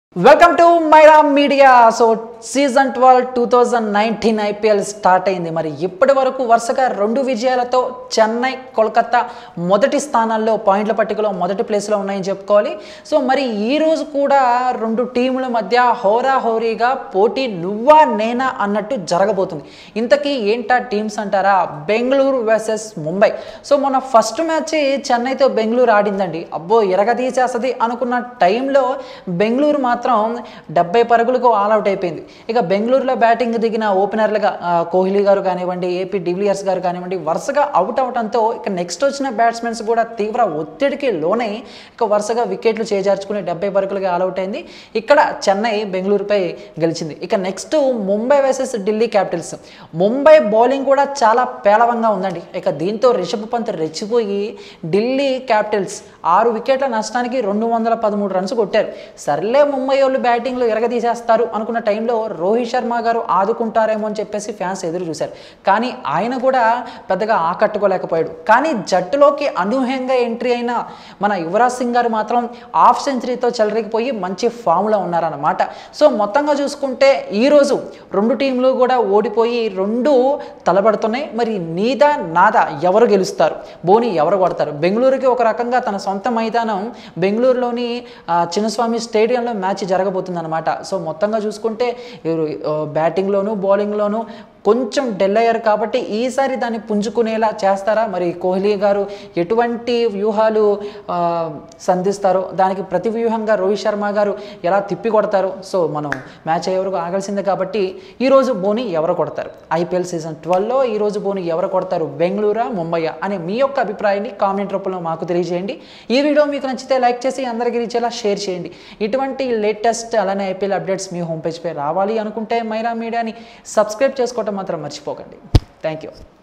welcome to Myra media so season twelve two thousand nineteen IPL start అయింది మరి ఇప్పటి వరకు వరుసగా రెండు విజయాలతో చెన్నై కోల్కతా మొదటి స్థానాల్లో పాయింట్ల పట్టికలో మొదటి ప్లేస్లో ఉన్నాయని చెప్పుకోవాలి సో మరి ఈ రోజు కూడా రెండు టీముల మధ్య హోరాహోరీగా పోటీ నువ్వా నేనా అన్నట్టు జరగబోతుంది ఇంతకీ ఏంటా టీమ్స్ అంటారా బెంగళూరు వర్సెస్ ముంబై సో మొన్న ఫస్ట్ మ్యాచ్ చెన్నైతో బెంగళూరు ఆడిందండి అబ్బో ఎరగదీసేస్తుంది అనుకున్న టైంలో బెంగళూరు మాత్రం డెబ్బై పరుగులకు ఆల్అవుట్ అయిపోయింది ఇక బెంగళూరులో బ్యాటింగ్ దిగిన ఓపెనర్లుగా ఆ, కోహ్లీ గారు కానివ్వండి ఏపీ డివిలియర్స్ గారు కానివ్వండి వరుసగా అవుట్ అవడంతో ఇక నెక్స్ట్ వచ్చిన బ్యాట్స్మెన్స్ కూడా తీవ్ర ఒత్తిడికి లోనై ఇక వరుసగా వికెట్లు చేజార్చుకుని డెబ్బై పరుగులకి ఆల్అవుట్ అయింది ఇక్కడ చెన్నై బెంగళూరుపై గెలిచింది ఇక next Mumbai versus Delhi Capitals Mumbai bowling కూడా చాలా పేలవంగా ఉందండి ఇక దీంతో రిషబ్ పంత్ రెచ్చిపోయి ఢిల్లీ క్యాపిటల్స్ ఆరు వికెట్ల నష్టానికి రెండు వందల పదమూడు రన్స్ కొట్టారు సర్లే ముంబై వాళ్ళు బ్యాటింగ్లో ఎరగదీసేస్తారు అనుకున్న టైంలో రోహిత్ శర్మ గారు ఆదుకుంటారేమో అని చెప్పేసి ఫ్యాన్స్ ఎదురు చూశారు కానీ ఆయన కూడా పెద్దగా ఆకట్టుకోలేకపోయాడు కానీ జట్టులోకి అనూహ్యంగా ఎంట్రీ అయిన మన యువరాజ్ సింగ్ గారు మాత్రం హాఫ్ సెంచరీతో చెలరిగిపోయి మంచి ఫామ్లో ఉన్నారన్నమాట సో మొత్తంగా చూసుకుంటే ఈరోజు రెండు టీంలు కూడా ఓడిపోయి రెండు తలబడుతున్నాయి మరి నీదా నాదా ఎవరు గెలుస్తారు బోని ఎవరు కొడతారు బెంగళూరుకి ఒక రకంగా తన సొంత మైదానం బెంగళూరులోని ఆ, చిన్నస్వామి స్టేడియంలో మ్యాచ్ జరగబోతుంది అనమాట సో మొత్తంగా చూసుకుంటే ఇವರು ఆ, బ్యాటింగ్లోను బౌలింగ్లోను కొంచెం డెల్ అయ్యారు కాబట్టి ఈసారి దాన్ని పుంజుకునేలా చేస్తారా మరి కోహ్లీ గారు ఎటువంటి వ్యూహాలు ఆ, సంధిస్తారో దానికి ప్రతి వ్యూహంగా రోహిత్ శర్మ గారు ఎలా తిప్పి కొడతారు సో మనం మ్యాచ్ అయ్యే వరకు ఆగాల్సిందే కాబట్టి ఈరోజు బోని ఎవరు కొడతారు ఐపీఎల్ సీజన్ ట్వెల్వ్లో ఈరోజు బోని ఎవరు కొడతారు బెంగళూరా ముంబయ్యా అనే మీ యొక్క అభిప్రాయాన్ని కామెంట్ రూపంలో మాకు తెలియజేయండి ఈ వీడియో మీకు నచ్చితే లైక్ చేసి అందరికీ రీచేలా షేర్ చేయండి ఇటువంటి లేటెస్ట్ అలానే ఐపీఎల్ అప్డేట్స్ మీ హోమ్ పేజ్పై రావాలి అనుకుంటే మైరా మీడియాని సబ్స్క్రైబ్ చేసుకోవటం మాత్రం మర్చిపోకండి థ్యాంక్ యూ